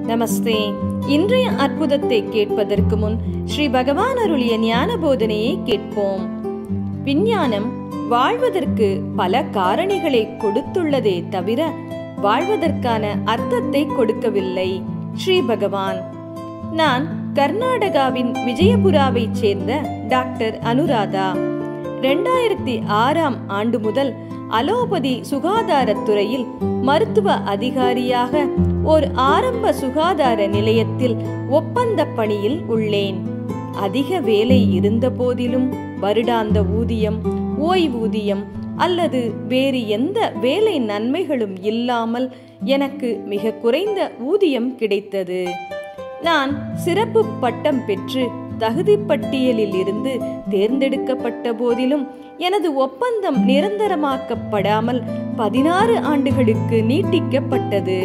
நமஸ்தே இன்றைய அற்புதத்தை கேட்பதற்கு முன் ஸ்ரீ பகவான் அருளிய ஞான போதனையை கேட்போம் விஞ்ஞானம் வாழ்வதற்கு பல காரணிகளை கொடுத்துள்ளதே தவிர வாழ்வதற்கான அர்த்தத்தை கொடுக்கவில்லை ஸ்ரீ பகவான் நான் கர்நாடகாவின் விஜயபுராவைச் சேர்ந்த டாக்டர் அனுராதா ரெண்டாயிரத்தி ஆறாம் ஆண்டு முதல் அலோபதி சுகாதாரத்துறையில் மருத்துவ அதிகாரியாக ஒரு ஆரம்ப சுகாதார நிலையத்தில் ஒப்பந்த பணியில் உள்ளேன் அதிக வேலை இருந்த போதிலும் வருடாந்த ஊதியம் ஓய்வூதியம் அல்லது வேறு எந்த வேலை நன்மைகளும் இல்லாமல் எனக்கு மிக குறைந்த ஊதியம் கிடைத்தது நான் சிறப்பு பட்டம் பெற்று தகுதி பட்டியலில் இருந்து தேர்ந்தெடுக்கப்பட்ட போதிலும் எனது ஒப்பந்தம் நிரந்தரமாக்கப்படாமல் பதினாறு ஆண்டுகளுக்கு நீட்டிக்கப்பட்டது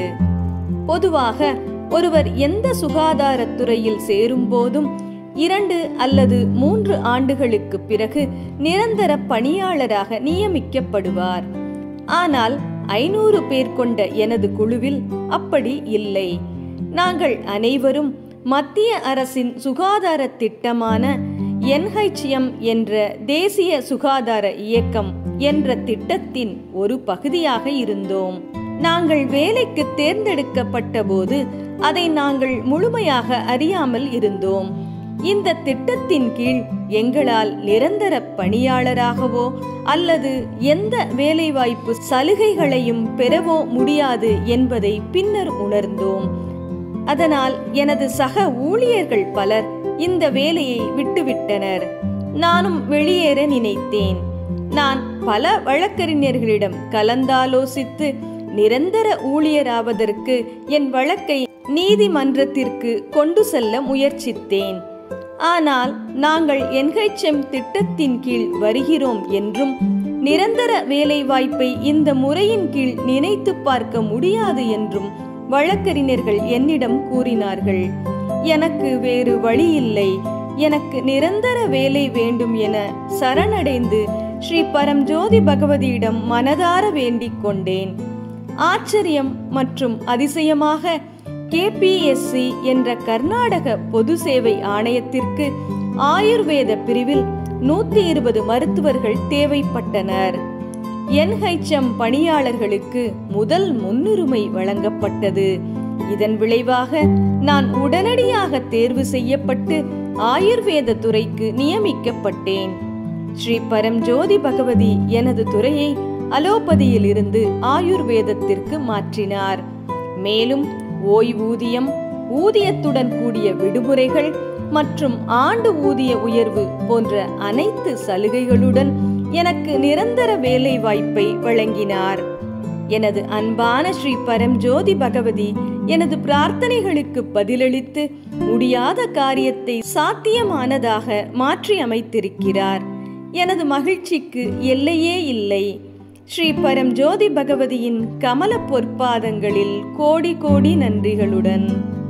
பொதுவாக ஒருவர் எந்த சுகாதாரத்துறையில் சேரும் போதும் இரண்டு அல்லது மூன்று ஆண்டுகளுக்கு பிறகு நிரந்தர பணியாளராக நியமிக்கப்படுவார் ஆனால் ஐநூறு பேர் கொண்ட எனது குழுவில் அப்படி இல்லை நாங்கள் அனைவரும் மத்திய அரசின் சுகாதார திட்டமான என்ஹெச்எம் என்ற தேசிய சுகாதார இயக்கம் என்ற திட்டத்தின் ஒரு பகுதியாக இருந்தோம் நாங்கள் வேலைக்கு தேர்ந்தெடுக்கப்பட்ட போது அதை நாங்கள் முழுமையாக அறியாமல் இருந்தோம் இந்த திட்டத்தின் கீழ் எங்களால் நிரந்தர பணியாளராகவோ அல்லது எந்த வேலைவாய்ப்பு சலுகைகளையும் பெறவோ முடியாது என்பதை பின்னர் உணர்ந்தோம் அதனால் எனது சக ஊழியர்கள் பலர் இந்த வேலையை விட்டுவிட்டனர் நானும் வெளியேற நினைத்தேன் நான் பல வழக்கறிஞர்களிடம் கலந்தாலோசித்து நிரந்தர ஊழியராவதற்கு என் வழக்கை நீதிமன்றத்திற்கு கொண்டு செல்ல முயற்சித்தேன் ஆனால் நாங்கள் என்ஹெச்எம் திட்டத்தின் கீழ் வருகிறோம் என்றும் நிரந்தர வேலைவாய்ப்பை இந்த முறையின் கீழ் நினைத்து பார்க்க முடியாது என்றும் வழக்கறிஞர்கள் என்னிடம் கூறினார்கள் எனக்கு வேறு வழி இல்லை எனக்கு நிரந்தர வேலை வேண்டும் என சரணடைந்து ஸ்ரீ பரம்ஜோதி பகவதியிடம் மனதார வேண்டிக் கொண்டேன் ஆச்சரியம் மற்றும் அதிசயமாக கேபிஎஸ்சி என்ற கர்நாடக பொது சேவை ஆணையத்திற்கு ஆயுர்வேத பிரிவில் நூத்தி இருபது மருத்துவர்கள் தேவைப்பட்டனர் என்ஹெச்எம் பணியாளர்களுக்கு முதல் முன்னுரிமை வழங்கப்பட்டது இதன் விளைவாக நான் உடனடியாக தேர்வு செய்யப்பட்டு ஆயுர்வேத துறைக்கு நியமிக்கப்பட்டேன் ஸ்ரீ பரம்ஜோதி பகவதி எனது துறையை அலோபதியில் இருந்து ஆயுர்வேதத்திற்கு மாற்றினார் மேலும் ஓய்வூதியம் ஊதியத்துடன் கூடிய விடுமுறைகள் மற்றும் ஆண்டு ஊதிய உயர்வு போன்ற அனைத்து சலுகைகளுடன் எனக்கு நிரந்தர வேலை வாய்ப்பை வழங்கினார் எனது அன்பான ஸ்ரீ பரம்ஜோதி பகவதி எனது பிரார்த்தனைகளுக்கு பதிலளித்து முடியாத காரியத்தை சாத்தியமானதாக மாற்றி அமைத்திருக்கிறார் எனது மகிழ்ச்சிக்கு எல்லையே இல்லை ஸ்ரீ பரம் ஜோதி பகவதியின் கமல பொற்பாதங்களில் கோடி கோடி நன்றிகளுடன்